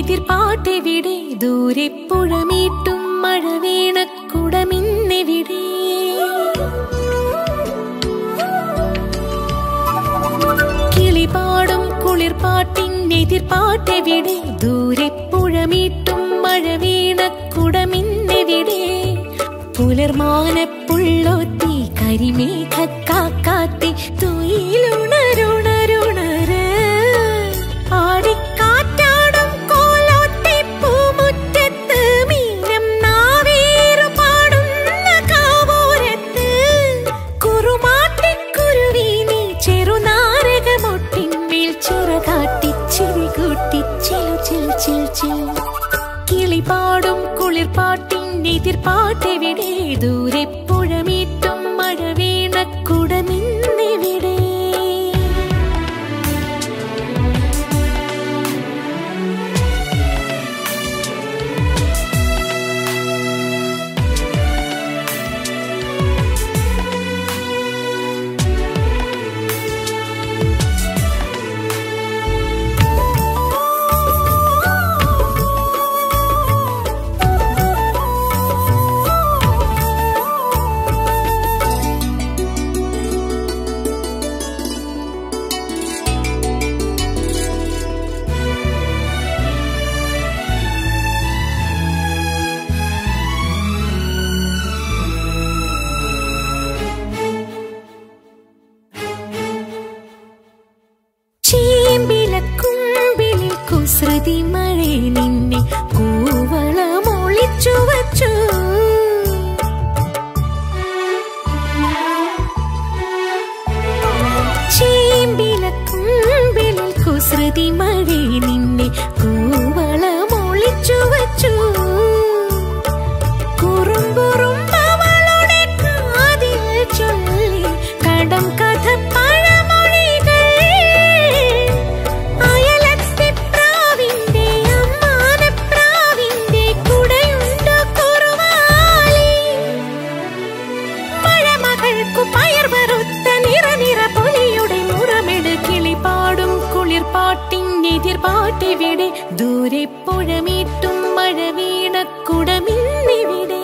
എതിർപ്പാട്ടെവിടെ ദൂരെ പുഴമീട്ടും മഴ വീണക്കുടമിന്നെവിടെ കിളിപാടും കുളിർപ്പാട്ടിൻ എതിർപ്പാട്ടെവിടെ ദൂരെ പുഴമീട്ടും മഴ വീണക്കുടമിന്നെവിടെ പുലർമാനപ്പുള്ളൊത്തി കരിമേഘക്കാത്തി തുയിലുണരുണരുണര് ആടിക്കാറ്റാടും കോലോത്തി പൂമുറ്റത്ത് മീനം നാവേറു പാടുന്ന കാവോരത്ത് കുറുമാട്ടിക്കുരുവി നീ ചെറുനാരകമൊട്ടിന്മേൽ ചിറകാട്ടി ചിരി കൂട്ടി ചിലു ചിൽ ചിൽ ചിൽ കിളിപാടും കുളിർപ്പാട്ടിൻ എതിർപ്പാട്ടെവിടെ ദൂരെ പുഴമീട്ടും മഴ വീണക്കുടമിന്നെവിടെ ചീമ്പിലക്കുമ്പിളിൽ കുസൃതി മഴ നിന്നെ കൂവളമൊളിച്ചു വച്ചു ചീമ്പിലക്കുമ്പിളിൽ കുസൃതി മഴ നിന്നെ കൂവളമൊളിച്ചു വച്ചു കുറുമ്പുറുമ്പവളുടെ കാതിൽ ചൊല്ലി കടം കഥ പഴമൊഴികൾ അയലത്തെ പ്രാവിന്റെ അമ്മാനപ്രാവിന്റെ കുടയുണ്ട് കുറുവാലി മഴമകൾക്കു പയർ വറുത്ത നിറ നിറ പൊലിയുടെ മുറമെട് കിളിപാടും കുളിർപ്പാട്ടിൻ എതിർപ്പാട്ടെവിടെ ദൂരെ പുഴമീട്ടും മഴ വീണക്കുടമിന്നിവിടെ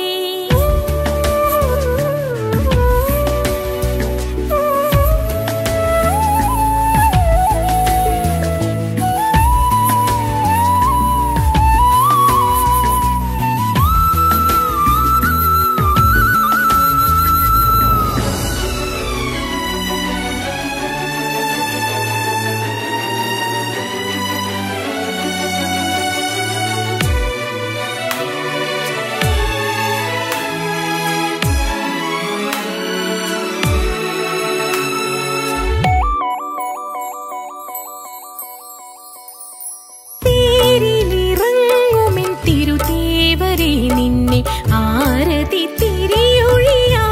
തേരിലിറങ്ങുമെൻ തിരുതേവരെ നിന്നെ ആരതി തിരിയൊഴിയാ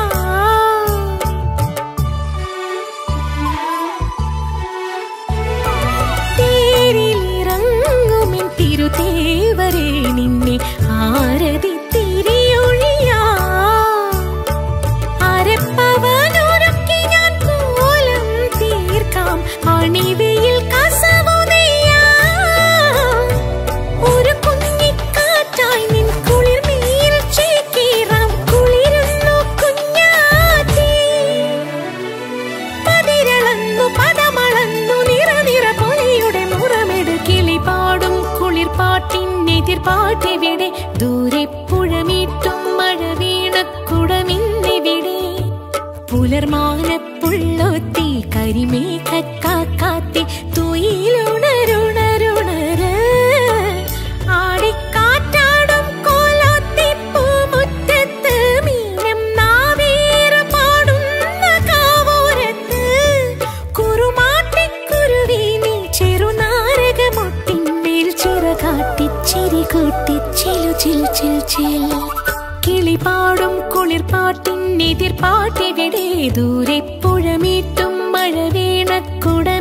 തേരിലിറങ്ങുമെൻ തിരുതേവരെ നിന്നെ ആരതി തിരിയൊഴിയാ അരപ്പവനൊരുക്കി ഞാൻ കോലം തീർക്കാം അണിവയിൽ കസവു നെയ്യാം. ഒരു കുഞ്ഞിക്കാറ്റായി നിൻ കുളിർമീൽ ചേക്കേറാം. കുളിരുന്നു കുഞ്ഞാറ്റേ. പതിരളന്നു പദമളന്നു നിറ നിറ പൊലിയുടെ മുറമെടു കിളിപാടും കുളിർപ്പാട്ടിൻ എതിർപ്പാട്ടെവിടെ ദൂരെ പുഴമീട്ടും മഴ വീണക്കുടമിന്നെവിടെ പുലർമാനപ്പുള്ളൊത്തി കരിമേഘക്കാത്തി തുയിലുണരുണരുണര് ആടിക്കാറ്റാടും കോലോത്തി പൂമുറ്റത്ത് മീനം നാവേറ് പാടുന്ന കാവോരത്ത് കുറുമാട്ടിക്കുരുവി നീ ചെറുനാരകമൊട്ടിന്മേൽ ചിറകാട്ടി ചിരി കൂട്ടി ചിലു ചിൽ ചിൽ ചിൽ കിളിപാടും കുളിർപ്പാട്ടിൻ എതിർപ്പാട്ടെവിടെ ദൂരെ പുഴമീട്ടും മഴ വീണക്കുട